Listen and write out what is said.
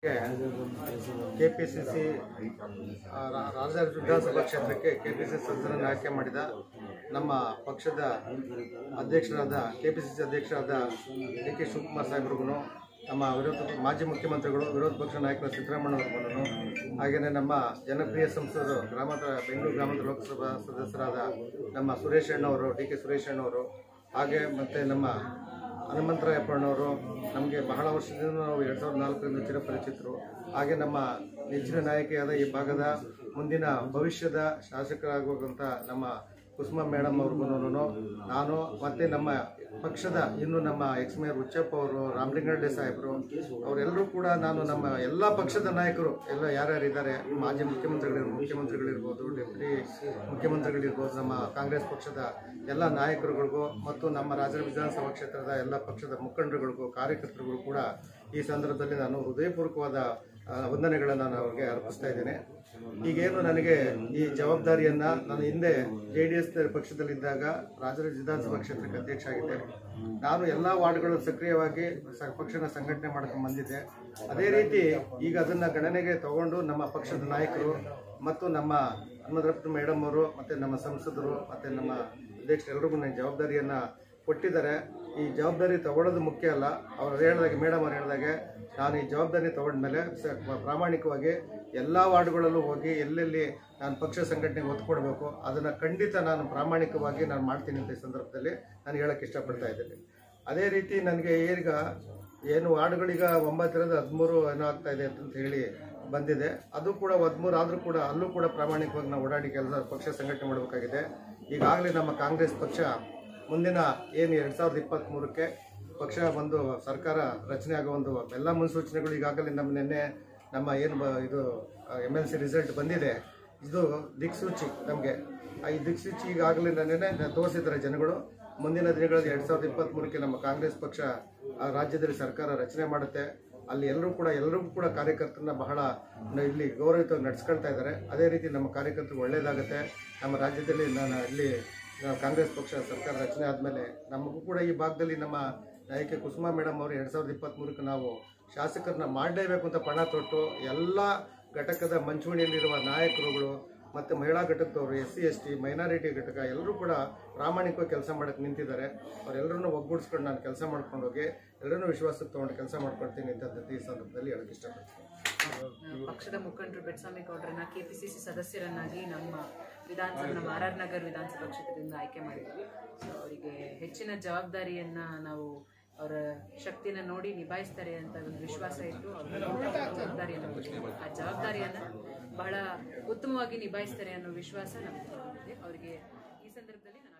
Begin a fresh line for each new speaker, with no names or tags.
KPCC ರಾಜಧಾನಿ ವಿಧಾನಸಭಾ ಕ್ಷೇತ್ರಕ್ಕೆ ಕೆಪಿಸಿಸಿ ಸದಸ್ಯರನ್ನು ಆಯ್ಕೆ ಮಾಡಿದ ನಮ್ಮ ಪಕ್ಷದ ಅಧ್ಯಕ್ಷರಾದ ಕೆಪಿಸಿಸಿ ಅಧ್ಯಕ್ಷರಾದ ಡಿ ಕೆ ಶಿವಕುಮಾರ್ ಸಾಹೇಬ್ರಿಗೂ ನಮ್ಮ ವಿರೋಧ ಮಾಜಿ ಮುಖ್ಯಮಂತ್ರಿಗಳು ವಿರೋಧ ಪಕ್ಷ ನಾಯಕರು ಸಿದ್ದರಾಮಯ್ಯವ್ರಿಗೂ ಹಾಗೆಯೇ ನಮ್ಮ ಜನಪ್ರಿಯ ಸಂಸದರು ಗ್ರಾಮಾಂತರ ಬೆಂಗಳೂರು ಗ್ರಾಮಾಂತರ ಲೋಕಸಭಾ ಸದಸ್ಯರಾದ ನಮ್ಮ ಸುರೇಶ್ ಅಣ್ಣವರು ಡಿ ಕೆ ಸುರೇಶ್ ಅಣ್ಣವರು ಹಾಗೆ ಮತ್ತು ನಮ್ಮ ಹನುಮಂತರಾಯಪ್ಪಣ್ಣವರು ನಮಗೆ ಬಹಳ ವರ್ಷದಿಂದ ನಾವು ಎರಡು ಸಾವಿರದ ನಾಲ್ಕರಿಂದ ಚಿರಪರಿಚಿತರು ಹಾಗೆ ನಮ್ಮ ನೆಚ್ಚಿನ ನಾಯಕಿಯಾದ ಈ ಭಾಗದ ಮುಂದಿನ ಭವಿಷ್ಯದ ಶಾಸಕರಾಗುವಂಥ ನಮ್ಮ ಕುಸುಮ ಮೇಡಮ್ ಅವ್ರಿಗೂ ನಾನು ಮತ್ತು ನಮ್ಮ ಪಕ್ಷದ ಇನ್ನು ನಮ್ಮ ಎಕ್ಸ್ ಮೇಯರ್ ಹುಚ್ಚಪ್ಪ ಅವರು ರಾಮಲಿಂಗರೆಡ್ಡಿ ಸಾಹೇಬರು ಅವರೆಲ್ಲರೂ ಕೂಡ ನಾನು ನಮ್ಮ ಎಲ್ಲ ಪಕ್ಷದ ನಾಯಕರು ಎಲ್ಲ ಯಾರ್ಯಾರು ಇದ್ದಾರೆ ಮಾಜಿ ಮುಖ್ಯಮಂತ್ರಿಗಳು ಮುಖ್ಯಮಂತ್ರಿಗಳಿರ್ಬೋದು ಡೆಪ್ಯೂಟಿ ಮುಖ್ಯಮಂತ್ರಿಗಳಿರ್ಬೋದು ನಮ್ಮ ಕಾಂಗ್ರೆಸ್ ಪಕ್ಷದ ಎಲ್ಲ ನಾಯಕರುಗಳಿಗೂ ಮತ್ತು ನಮ್ಮ ರಾಜ್ಯ ವಿಧಾನಸಭಾ ಕ್ಷೇತ್ರದ ಎಲ್ಲ ಪಕ್ಷದ ಮುಖಂಡರುಗಳಿಗೂ ಕಾರ್ಯಕರ್ತರಿಗೂ ಕೂಡ ಈ ಸಂದರ್ಭದಲ್ಲಿ ನಾನು ಹೃದಯಪೂರ್ವಕವಾದ ಆ, ವಂದನೆಗಳನ್ನು ನಾನು ಅವ್ರಿಗೆ ಅರ್ಪಿಸ್ತಾ ಇದ್ದೇನೆ ಈಗೇನು ನನಗೆ ಈ ಜವಾಬ್ದಾರಿಯನ್ನ ನಾನು ಹಿಂದೆ ಜೆ ಡಿ ಎಸ್ ಪಕ್ಷದಲ್ಲಿದ್ದಾಗ ರಾಜರ ವಿಧಾನಸಭಾ ಕ್ಷೇತ್ರಕ್ಕೆ ಅಧ್ಯಕ್ಷ ಆಗಿದ್ದೇನೆ ನಾನು ಎಲ್ಲ ವಾರ್ಡ್ಗಳು ಸಕ್ರಿಯವಾಗಿ ಸ- ಪಕ್ಷನ ಸಂಘಟನೆ ಮಾಡ್ಕೊಂಡು ಬಂದಿದ್ದೆ ಅದೇ ರೀತಿ ಈಗ ಅದನ್ನ ಗಣನೆಗೆ ತಗೊಂಡು ನಮ್ಮ ಪಕ್ಷದ ನಾಯಕರು ಮತ್ತು ನಮ್ಮ ಹನುಮಂತರಪ್ಪ ಮೇಡಮ್ ಅವರು ಮತ್ತು ನಮ್ಮ ಸಂಸದರು ಮತ್ತು ನಮ್ಮ ಅಧ್ಯಕ್ಷರು ಎಲ್ರಿಗೂ ನನ್ನ ಜವಾಬ್ದಾರಿಯನ್ನ ಕೊಟ್ಟಿದ್ದಾರೆ ಈ ಜವಾಬ್ದಾರಿ ತಗೊಳ್ಳೋದು ಮುಖ್ಯ ಅಲ್ಲ ಅವ್ರು ಹೇಳಿದಾಗೆ ಮೇಡಮ್ ಅವ್ರು ಹೇಳಿದಾಗೆ ನಾನು ಈ ಜವಾಬ್ದಾರಿ ತಗೊಂಡ್ಮೇಲೆ ಸ ಪ್ರಾಮಾಣಿಕವಾಗಿ ಎಲ್ಲ ವಾರ್ಡ್ಗಳಲ್ಲೂ ಹೋಗಿ ಎಲ್ಲೆಲ್ಲಿ ನಾನು ಪಕ್ಷ ಸಂಘಟನೆಗೆ ಒತ್ತು ಕೊಡಬೇಕು ಅದನ್ನು ಖಂಡಿತ ನಾನು ಪ್ರಾಮಾಣಿಕವಾಗಿ ನಾನು ಮಾಡ್ತೀನಿ ಅಂತ ಈ ಸಂದರ್ಭದಲ್ಲಿ ನಾನು ಹೇಳಕ್ಕೆ ಇಷ್ಟಪಡ್ತಾ ಇದ್ದೀನಿ ಅದೇ ರೀತಿ ನನಗೆ ಈಗ ಏನು ವಾರ್ಡ್ಗಳೀಗ ಒಂಬತ್ತರಿಂದ ಹದಿಮೂರು ಏನೋ ಆಗ್ತಾ ಇದೆ ಅಂತ ಹೇಳಿ ಬಂದಿದೆ ಅದು ಕೂಡ ಹದಿಮೂರು ಆದರೂ ಕೂಡ ಅಲ್ಲೂ ಕೂಡ ಪ್ರಾಮಾಣಿಕವಾಗಿ ನಾವು ಓಡಾಡಿ ಕೆಲಸ ಪಕ್ಷ ಸಂಘಟನೆ ಮಾಡಬೇಕಾಗಿದೆ ಈಗಾಗಲೇ ನಮ್ಮ ಕಾಂಗ್ರೆಸ್ ಪಕ್ಷ ಮುಂದಿನ ಏನು ಎರಡು ಸಾವಿರದ ಇಪ್ಪತ್ತ್ಮೂರಕ್ಕೆ ಪಕ್ಷ ಒಂದು ಸರ್ಕಾರ ರಚನೆ ಆಗೋ ಒಂದು ಎಲ್ಲ ಮುನ್ಸೂಚನೆಗಳು ಈಗಾಗಲೇ ನಮ್ಮ ನಿನ್ನೆ ನಮ್ಮ ಏನು ಬ- ಇದು ಎಮ್ ಎಲ್ ಸಿ ರಿಸಲ್ಟ್ ಬಂದಿದೆ ಇದು ದಿಕ್ಸೂಚಿ ನಮಗೆ ಈ ದಿಕ್ಸೂಚಿ ಈಗಾಗಲೇ ನೆನ್ನೆ ತೋರಿಸಿದ್ದಾರೆ ಜನಗಳು ಮುಂದಿನ ದಿನಗಳಲ್ಲಿ ಎರಡು ಸಾವಿರದ ಇಪ್ಪತ್ತ್ಮೂರಕ್ಕೆ ನಮ್ಮ ಕಾಂಗ್ರೆಸ್ ಪಕ್ಷ ಆ ರಾಜ್ಯದಲ್ಲಿ ಸರ್ಕಾರ ರಚನೆ ಮಾಡುತ್ತೆ ಅಲ್ಲಿ ಎಲ್ಲರೂ ಕೂಡ ಎಲ್ಲರಿಗೂ ಕೂಡ ಕಾರ್ಯಕರ್ತರನ್ನ ಬಹಳ ನ- ಇಲ್ಲಿ ಗೌರವಯುತವಾಗಿ ನಡ್ಸ್ಕೊಳ್ತಾ ಇದ್ದಾರೆ ಅದೇ ರೀತಿ ನಮ್ಮ ಕಾರ್ಯಕರ್ತರು ಒಳ್ಳೆಯದಾಗುತ್ತೆ ನಮ್ಮ ರಾಜ್ಯದಲ್ಲಿ ನಾನು ಇಲ್ಲಿ ನಾವು ಕಾಂಗ್ರೆಸ್ ಪಕ್ಷ ಸರ್ಕಾರ ರಚನೆ ಆದಮೇಲೆ ನಮಗೂ ಕೂಡ ಈ ಭಾಗದಲ್ಲಿ ನಮ್ಮ ನಾಯಕಿ ಕುಸುಮಾ ಮೇಡಮ್ ಅವರು ಎರಡು ಸಾವಿರದ ಇಪ್ಪತ್ತ್ಮೂರಕ್ಕೆ ನಾವು ಶಾಸಕರನ್ನ ಮಾಡಲೇಬೇಕು ಅಂತ ಪಣ ತೊಟ್ಟು ಎಲ್ಲ ಘಟಕದ ಮಂಚೂಣಿಯಲ್ಲಿರುವ ನಾಯಕರುಗಳು ಮತ್ತು ಮಹಿಳಾ ಘಟಕದವರು S C S T minority ಘಟಕ ಎಲ್ಲರೂ ಕೂಡ ಪ್ರಾಮಾಣಿಕವಾಗಿ ಕೆಲಸ ಮಾಡಕ್ಕೆ ನಿಂತಿದ್ದಾರೆ ಅವರೆಲ್ಲರನ್ನೂ ಒಗ್ಗೂಡಿಸ್ಕೊಂಡು ನಾನು ಕೆಲಸ ಮಾಡ್ಕೊಂಡು ಹೋಗಿ ಎಲ್ಲರನ್ನೂ ವಿಶ್ವಾಸಕ್ಕೆ ತೊಗೊಂಡು ಕೆಲಸ ಮಾಡ್ಕೊಳ್ತೀನಿ ಅಂತ ಈ ಸಂದರ್ಭದಲ್ಲಿ ಹೇಳಕ್ಕೆ ಇಷ್ಟಪಡ್ತೀನಿ
ಪಕ್ಷದ ಮುಖಂಡರು ಬೆಟ್ಸ್ವಾಮಿ ಗೌಡ್ರನ್ನ ಕೆಪಿಸಿಸಿ ಸದಸ್ಯರನ್ನಾಗಿ ನಮ್ಮ ವಿಧಾನಸಭೆ ನಮ್ಮ ಆರ್ ಆರ್ ನಗರ್ ವಿಧಾನಸಭಾ ಕ್ಷೇತ್ರದಿಂದ ಆಯ್ಕೆ ಮಾಡಿದ್ವಿ ಸೊ ಅವರಿಗೆ ಹೆಚ್ಚಿನ ಜವಾಬ್ದಾರಿಯನ್ನ ನಾವು ಅವರ ಶಕ್ತಿನ ನೋಡಿ ನಿಭಾಯಿಸ್ತಾರೆ ಅಂತ ಒಂದು ವಿಶ್ವಾಸ ಇಟ್ಟು ಅವ್ರಿಗೆ ಜವಾಬ್ದಾರಿಯನ್ನು ಕೊಟ್ಟಿದ್ದೀವಿ. ಆ ಜವಾಬ್ದಾರಿಯನ್ನ ಬಹಳ ಉತ್ತಮವಾಗಿ ನಿಭಾಯಿಸ್ತಾರೆ ಅನ್ನೋ ವಿಶ್ವಾಸ ನಮಗೆ ಇದೆ ಅವರಿಗೆ ಈ ಸಂದರ್ಭದಲ್ಲಿ ನಾನು